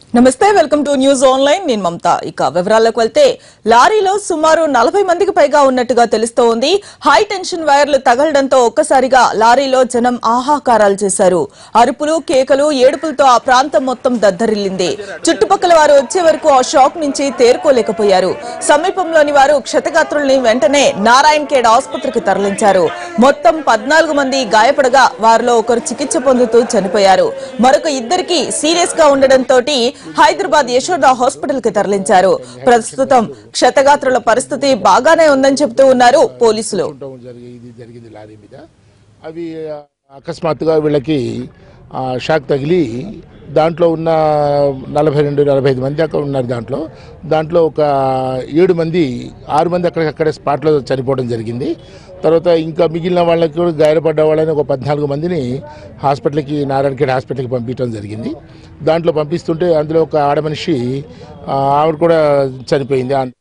నమస్తే welcome to news online నేను మమత ఇక వివరాల్లోకి వెళ్తే లారీలో సుమారు నలభై మందికి పైగా ఉన్నట్టుగా తెలుస్తోంది హై టెన్షన్ వైర్లు తగలడంతో ఒక్కసారిగా లారీలో జనం ఆహాకారాలు చేశారు అరుపులు కేకలు ఏడుపులతో ఆ ప్రాంతం మొత్తం దద్దరిల్లింది చుట్టుపక్కల వారు వచ్చే వరకు ఆ షాక్ నుంచి తేరుకోలేకపోయారు సమీపంలోని వారు క్షతగాత్రుల్ని వెంటనే నారాయణ్ ఖేడ్ ఆసుపత్రికి తరలించారు మొత్తం పద్నాలుగు మంది గాయపడగా వారిలో ఒకరు చికిత్స పొందుతూ చనిపోయారు మరొక ఇద్దరికి సీరియస్ గా ఉండడంతో హైదరాబాద్ యశోద హాస్పిటల్ కి తరలించారు ప్రస్తుతం క్షతగాత్రుల పరిస్థితి బాగానే ఉందని చెబుతూ ఉన్నారు పోలీసులు ఉండటం జరిగి ఇది జరిగింది లారీ మీద అవి ఆ, అకస్మాత్తుగా వీళ్ళకి ఆ, షాక్ తగిలి దాంట్లో ఉన్న నలభై రెండు నలభై ఐదు మంది అక్కడ ఉన్నారు దాంట్లో దాంట్లో ఒక ఏడు మంది ఆరు మంది అక్కడికక్కడే స్పాట్లో చనిపోవడం జరిగింది తర్వాత ఇంకా మిగిలిన వాళ్ళకి కూడా గాయపడ్డ వాళ్ళని ఒక పద్నాలుగు మందిని హాస్పిటల్కి నారాయణఖేడ్ హాస్పిటల్కి పంపించడం జరిగింది దాంట్లో పంపిస్తుంటే అందులో ఒక ఆడ మనిషి ఆ, ఆవిడ కూడా చనిపోయింది ఆ-